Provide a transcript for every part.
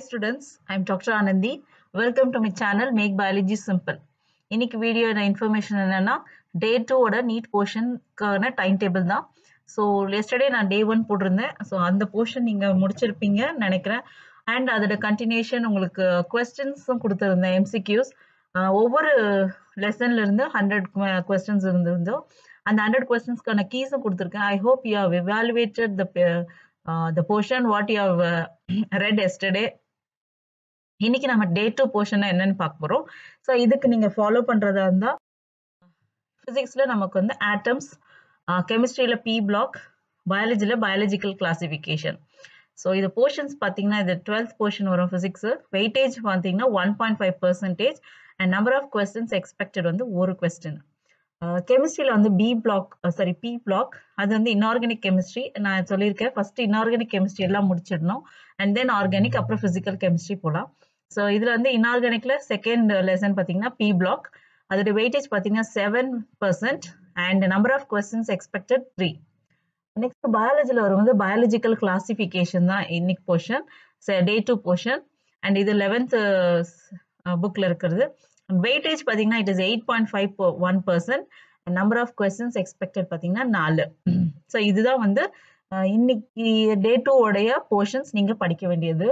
students, I'm Dr. Anandi. Welcome to my channel Make Biology Simple. இன்னைக்கு வீடியோட information என்னன்னா day டூவோட NEET போர்ஷனுக்கான டைம் டேபிள் தான் ஸோ எஸ்டர்டே நான் டே ஒன் போட்டிருந்தேன் ஸோ அந்த போர்ஷன் நீங்கள் முடிச்சிருப்பீங்கன்னு நினைக்கிறேன் அண்ட் அதோட கண்டினியூஷன் உங்களுக்கு கொஸ்டின்ஸும் கொடுத்துருந்தேன் எம்சிக்யூஸ் ஒவ்வொரு லெசன்ல இருந்து ஹண்ட்ரட் கொஸ்டின்ஸ் இருந்திருந்தோ அந்த ஹண்ட்ரட் கொஸ்டின்ஸ்க்கான கீஸும் கொடுத்துருக்கேன் I hope you have evaluated the the portion what you have read yesterday இன்னைக்கு நம்ம டே டூ போர்ஷன் என்னன்னு பார்க்க போறோம் ஸோ இதுக்கு நீங்க ஃபாலோ பண்றதா இருந்தா பிசிக்ஸ்ல நமக்கு வந்து ஆட்டம்ஸ் கெமிஸ்ட்ரியில பி பிளாக் பயாலஜில பயாலஜிக்கல் கிளாசிஃபிகேஷன் ஸோ இது போர்ஷன்ஸ் பார்த்தீங்கன்னா இது டுவெல்த் போர்ஷன் வரும் ஃபிசிக்ஸ் வெயிட்டேஜ் பார்த்தீங்கன்னா one point five percentage and number of questions expected வந்து ஒரு கொஸ்டின் கெமிஸ்ட்ரியில் வந்து B block sorry B block அது வந்து இன்ஆர்கானிக் கெமிஸ்ட்ரி நான் சொல்லியிருக்கேன் ஃபர்ஸ்ட் இன்ஆர்கானிக் கெமிஸ்ட்ரி எல்லாம் முடிச்சிடணும் அண்ட் தென் ஆர்கானிக் அப்புறம் ஃபிசிக்கல் கெமிஸ்ட்ரி போகலாம் ஸோ இதில் வந்து இன்ஆர்கானிக்ல செகண்ட் லெசன் பார்த்தீங்கன்னா பி பிளாக் அதோட வெயிட்டேஜ் பார்த்தீங்கன்னா seven percent and number of questions expected three next பயாலஜியில் வரும் வந்து பயாலஜிக்கல் கிளாசிஃபிகேஷன் தான் இன்னைக்கு portion day two portion and இது லெவன்த் புக்கில் இருக்கிறது வெயிட்டேஜ் பார்த்தீங்கன்னா it is eight point five one percent number of questions expected பார்த்தீங்கன்னா நாலு ஸோ இதுதான் வந்து இன்னைக்கு டே டூ உடைய போர்ஷன்ஸ் நீங்கள் படிக்க வேண்டியது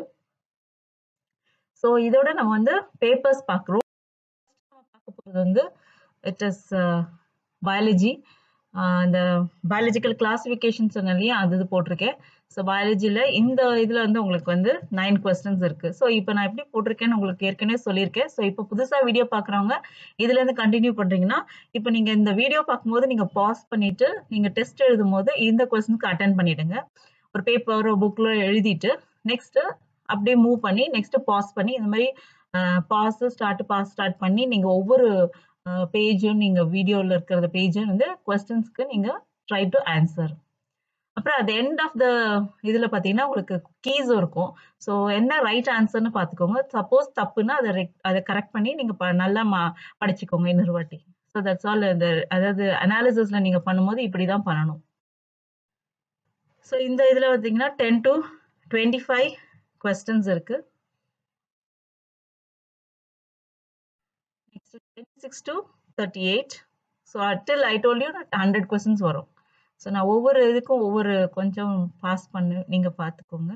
ஸோ இதோட நம்ம வந்து பேப்பர்ஸ் பார்க்குறோம் பார்க்க போகிறது வந்து இட் இஸ் பயாலஜி இந்த பயாலஜிக்கல் கிளாசிஃபிகேஷன் சொன்னாலே அது இது போட்டிருக்கேன் ஸோ பயாலஜியில் இந்த இதில் வந்து உங்களுக்கு வந்து நைன் கொஸ்டின்ஸ் இருக்குது ஸோ இப்போ நான் எப்படி போட்டிருக்கேன்னு உங்களுக்கு ஏற்கனவே சொல்லியிருக்கேன் ஸோ இப்போ புதுசாக வீடியோ பார்க்குறவங்க இதுலேருந்து கண்டினியூ பண்ணுறீங்கன்னா இப்போ நீங்கள் இந்த வீடியோ பார்க்கும்போது நீங்கள் பாஸ் பண்ணிவிட்டு நீங்கள் டெஸ்ட் எழுதும் போது இந்த கொஸ்டினுக்கு அட்டன் பண்ணிவிடுங்க ஒரு பேப்பர் ஒரு புக்கில் எழுதிட்டு நெக்ஸ்ட்டு அப்படியே மூவ் பண்ணி நெக்ஸ்ட் பாஸ் பண்ணி இந்த மாதிரி பாஸ் ஸ்டார்ட் பாஸ் ஸ்டார்ட் பண்ணி நீங்க ஒவ்வொரு பேஜும் நீங்க வீடியோல இருக்கிற பேஜும் வந்து கொஸ்டின்ஸ்க்கு நீங்க ட்ரை டு ஆன்சர் அப்புறம் அது எண்ட் ஆஃப் த இதுல பாத்தீங்கன்னா உங்களுக்கு கீஸும் இருக்கும் ஸோ என்ன ரைட் ஆன்சர்னு பாத்துக்கோங்க சப்போஸ் தப்புன்னா அதை அதை கரெக்ட் பண்ணி நீங்க நல்லா படிச்சுக்கோங்க இன்னொரு வாட்டி ஸோ தட்ஸ் ஆல் இந்த அதாவது அனாலிசிஸ்ல நீங்க பண்ணும்போது இப்படிதான் பண்ணணும் ஸோ இந்த இதுல பார்த்தீங்கன்னா ten to twenty five questions இருக்கு next twenty six to thirty eight so அட்டில் I told you hundred questions வரும் ஸோ நான் ஒவ்வொரு இதுக்கும் ஒவ்வொரு கொஞ்சம் பாஸ் பண்ணு நீங்கள் பார்த்துக்கோங்க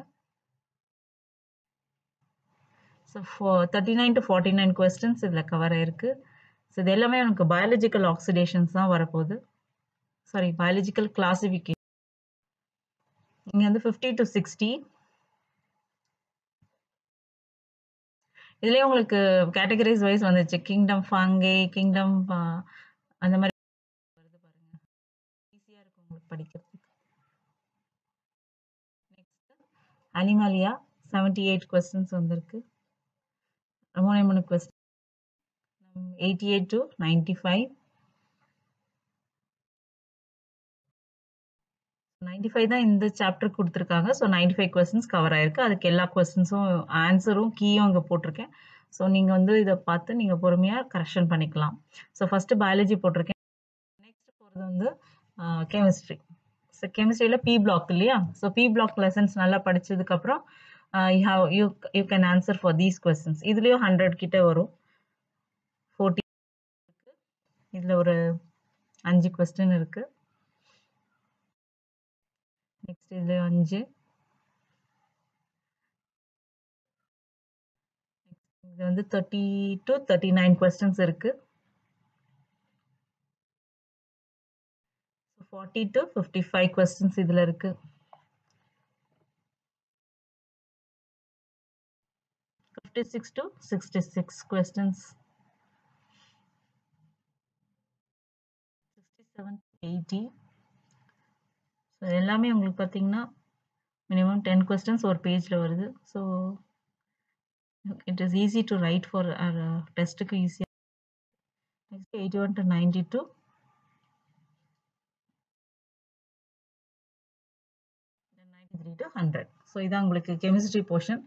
so for thirty nine to forty nine questions இதில் கவர் ஆயிருக்கு ஸோ இது எல்லாமே எனக்கு பயாலஜிக்கல் ஆக்சிடேஷன்ஸ் தான் வரப்போகுது சாரி பயாலஜிக்கல் கிளாசிஃபிகேஷன் இங்கே வந்து ஃபிஃப்டி டு சிக்ஸ்டி இதுலயே உங்களுக்கு கேட்டகரிஸ் வைஸ் வந்துச்சு கிங்டம் ஃபங்கை கிங்டம் அந்த மாதிரி வருது பாருங்க ஈஸியா இருக்கும் உங்களுக்கு படிக்கிறதுக்கு next animalia seventy eight questions வந்திருக்கு மூணு மூணு question eighty eight to ninety five ninety five தான் இந்த சாப்டர் கொடுத்துருக்காங்க so ninety five questions cover ஆயிருக்கு அதுக்கு எல்லா கொஸ்டின்ஸும் ஆன்சரும் கீயும் அங்கே போட்டிருக்கேன் ஸோ நீங்கள் வந்து இதை பார்த்து நீங்கள் பொறுமையாக கரெக்ஷன் பண்ணிக்கலாம் ஸோ ஃபஸ்ட்டு பயாலஜி போட்டிருக்கேன் நெக்ஸ்ட் போகிறது வந்து கெமிஸ்ட்ரி ஸோ கெமிஸ்ட்ரியில் பி பிளாக் இல்லையா ஸோ பி பிளாக் லெசன்ஸ் நல்லா படித்ததுக்கப்புறம் you have you you can answer for these questions இதுலேயும் ஹண்ட்ரட் கிட்ட வரும் ஃபோர்ட்டி இதில் ஒரு அஞ்சு கொஸ்டின் இருக்குது நெக்ஸ்ட் இதுல அஞ்சு இது வந்து thirty to thirty nine questions இருக்கு forty to fifty five questions இதுல இருக்கு fifty six to sixty six questions sixty seven eighty so எல்லாமே உங்களுக்கு பார்த்தீங்கன்னா மினிமம் டென் கொஸ்டின்ஸ் ஒரு பேஜில் வருது so it is easy to write for டெஸ்ட்டுக்கு ஈஸியாக next eighty one to ninety two ninety three to hundred so இதான் உங்களுக்கு கெமிஸ்ட்ரி போர்ஷன்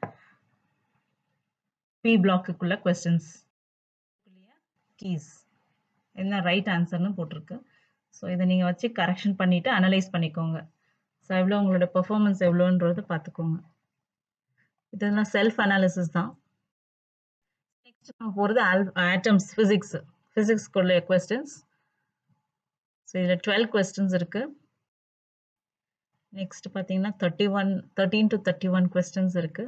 பி பிளாக்குக்குள்ள கொஸ்டின்ஸ் கீஸ் என்ன ரைட் ஆன்சர்னு போட்டிருக்கு ஸோ இதை நீங்கள் வச்சு கரெக்ஷன் பண்ணிவிட்டு அனலைஸ் பண்ணிக்கோங்க ஸோ எவ்வளோ உங்களோட பெர்ஃபார்மன்ஸ் எவ்வளோன்றது பார்த்துக்கோங்க இதெல்லாம் செல்ஃப் அனாலிசிஸ் தான் நெக்ஸ்ட் நம்ம போகிறது ஆல் ஆட்டம்ஸ் ஃபிசிக்ஸ் ஃபிசிக்ஸ்க்குள்ள கொஸ்டின்ஸ் ஸோ இதில் டுவெல் கொஸ்டின்ஸ் இருக்குது நெக்ஸ்ட் பார்த்தீங்கன்னா thirty one thirteen to thirty one questions இருக்குது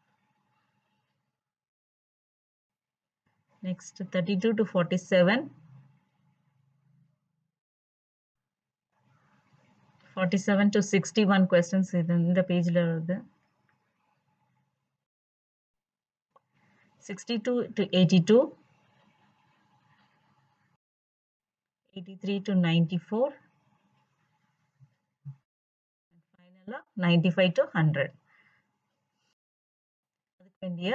next thirty two to forty seven forty seven to sixty one questions இது இந்த பேஜில் வருது sixty two to eighty two eighty three to ninety four ஃபைனலாக ninety five to hundred அதுக்கு வேண்டிய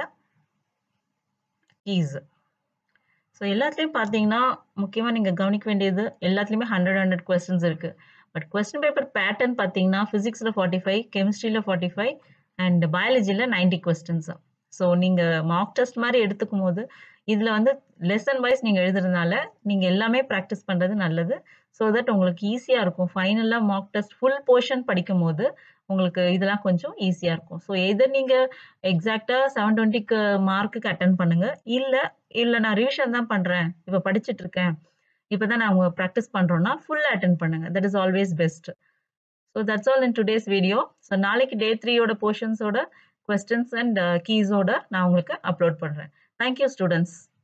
keys so எல்லாத்துலேயும் பார்த்தீங்கன்னா முக்கியமாக நீங்கள் கவனிக்க வேண்டியது எல்லாத்துலேயுமே ஹண்ட்ரட் ஹண்ட்ரட் கொஸ்டின்ஸ் இருக்குது பட் கொஸ்டின் பேப்பர் பேட்டர்ன் பார்த்தீங்கன்னா ஃபிசிக்ஸில் ஃபார்ட்டி ஃபைவ் கெமிஸ்ட்ரியில் ஃபார்ட்டி ஃபைவ் அண்ட் பயாலஜியில் நைன்டி கொஸ்டின்ஸ் ஸோ நீங்கள் மார்க் டெஸ்ட் மாதிரி எடுத்துக்கும் போது இதில் வந்து லெசன் வைஸ் நீங்கள் எழுதுறதுனால நீங்கள் எல்லாமே ப்ராக்டிஸ் பண்ணுறது நல்லது ஸோ தட் உங்களுக்கு ஈஸியாக இருக்கும் ஃபைனலாக மார்க் டெஸ்ட் ஃபுல் போர்ஷன் படிக்கும் போது உங்களுக்கு இதெல்லாம் கொஞ்சம் ஈஸியாக இருக்கும் ஸோ எதை நீங்கள் எக்ஸாக்டாக செவன் டுவெண்ட்டிக்கு மார்க்குக்கு அட்டன் பண்ணுங்கள் இல்லை இல்லை நான் ரிவிஷன் தான் பண்ணுறேன் இப்போ படிச்சுட்டு இருக்கேன் இப்போ தான் நான் அவங்க ப்ராக்டிஸ் பண்ணுறோன்னா ஃபுல் அட்டன் பண்ணுங்கள் that is always best so that's all in today's video so நாளைக்கு டே த்ரீயோட போர்ஷன்ஸோட கொஸ்டின்ஸ் அண்ட் கீஸோட நான் உங்களுக்கு அப்லோட் பண்ணுறேன் தேங்க்யூ ஸ்டூடெண்ட்ஸ்